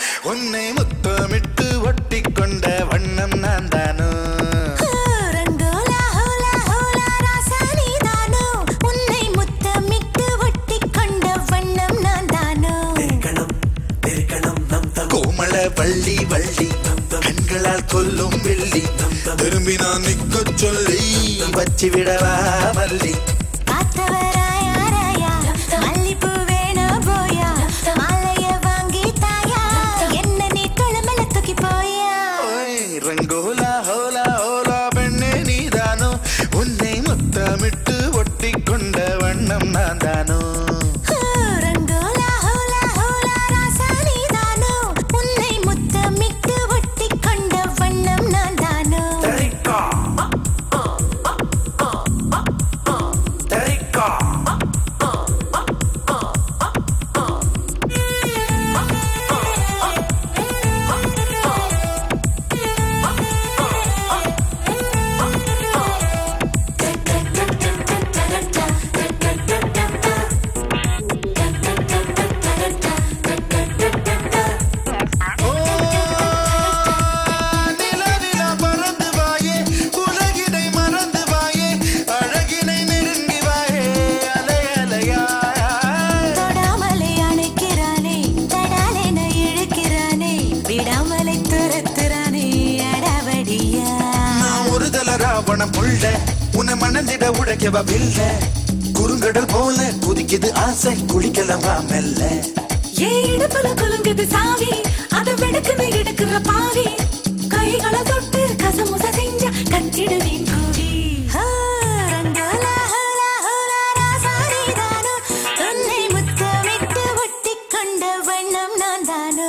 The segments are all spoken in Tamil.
உன்னை முத்தமிட்டு ஒட்டி கொண்ட வண்ணம் நான் தானோ ரங்கோலா ஹோலா ஹோலா ராசா நீதானோ உன்னை முத்தமிட்டு ஒட்டிக் கொண்ட வண்ணம் நான் தானோ கோமள வள்ளி வள்ளி கண்களால் கொல்லும் வெள்ளி திரும்பி நான் நிக்க சொல்லி வச்சு விடவா மல்லி காத்தவராயா ராயா மல்லிப்பூ வேணா போயா மாலைய வாங்கி தாயா என்ன நீ தொழமல தூக்கி போயா ஓய், ரங்கோலா ஹோலா ஹோலா பெண்ணே நீதானோ உன்னை முத்தமிட்டு ஒட்டி கொண்ட வண்ணம் நான் தானோ ரங்கோலா ஹோலா ஹோலா ராசா நீதானோ உன்னை முத்தமிட்டு ஒட்டிக் கொண்ட வண்ணம் நான் தானோ ஓ, நிலவிலா பறந்து வாயே உலகினை மறந்து வாயே அழகினை நெருங்கி வாயே அலை அலையாய் தொடாமலே அணைக்கிறானே தடாலென இழுக்கிறானே விடாமலை துரத்துறானே அடவடியா நான் ஒரு தல ராவணம் உள்ள உன்னை மணந்திட உடைக்கவ வில்ல குறுங்கடல் போல குதிக்குது ஆசை குளிக்கலவா மெல்ல ஏ இடுப்புல குலுங்குது சாவி அத வெடுக்குன்னு எடுக்கிற பாவி கைகளை தொட்டு கசமுச செஞ்ச கச்சிடுவேன் கூவி ரங்கோலா ஹோலா ஹோலா ராசாரிதானோ உன்னை முத்தமிட்டு ஒட்டிக் கொண்ட வண்ணம் நான் தானோ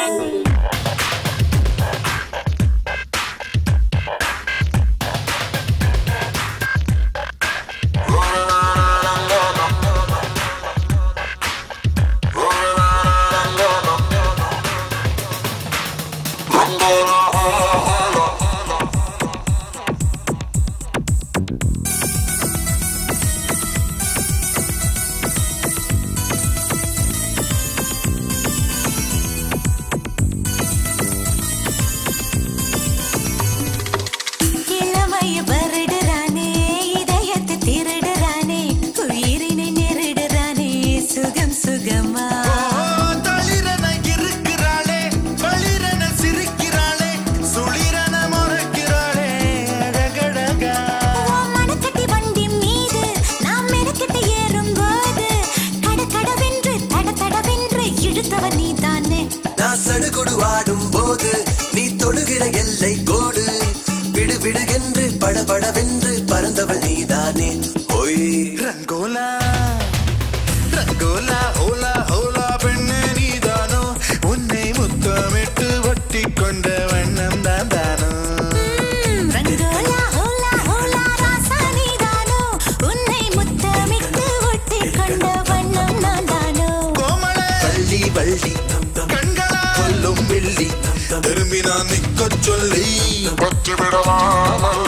இளமைய வருடுறானே இதயத்தை திருடுறானே உயிரினை நெருடுறானே சுகம் சுகமா ஓ, தளிரென இருக்கிறாளே பளிரென சிரிக்கிறாளே சுளிரென முறைக்கிறாளே அழகழகா உன் மனக்கட்டி வண்டி மீது நாம் மெனக்கெட்டு ஏறும்போது கட கடவென்று தட தடவென்று இழுத்தவன் நீதானே நான் சடுகுடு ஆடும் போது நீ தொடுகிற எல்லை கோடு விடு விடு என்று படபடவென்று பறந்தவள் நீதானே ஒய் ரங்கோலா ரங்கோலா ஹோலா ஹோலா பெண்ணே நீதானோ உன்னை முத்தமிட்டு ஒட்டி கொண்ட வண்ணம் தான் தானோ ரங்கோலா ஹோலா ஹோலா ராசா நீதானோ உன்னை முத்தமிட்டு ஒட்டிக் கொண்ட வண்ணம் நான் தானோ கோமள வள்ளி வள்ளி கண்களா கொல்லும் வெள்ளி திரும்பி நான் நிக்க சொல்லி வச்சு விடவா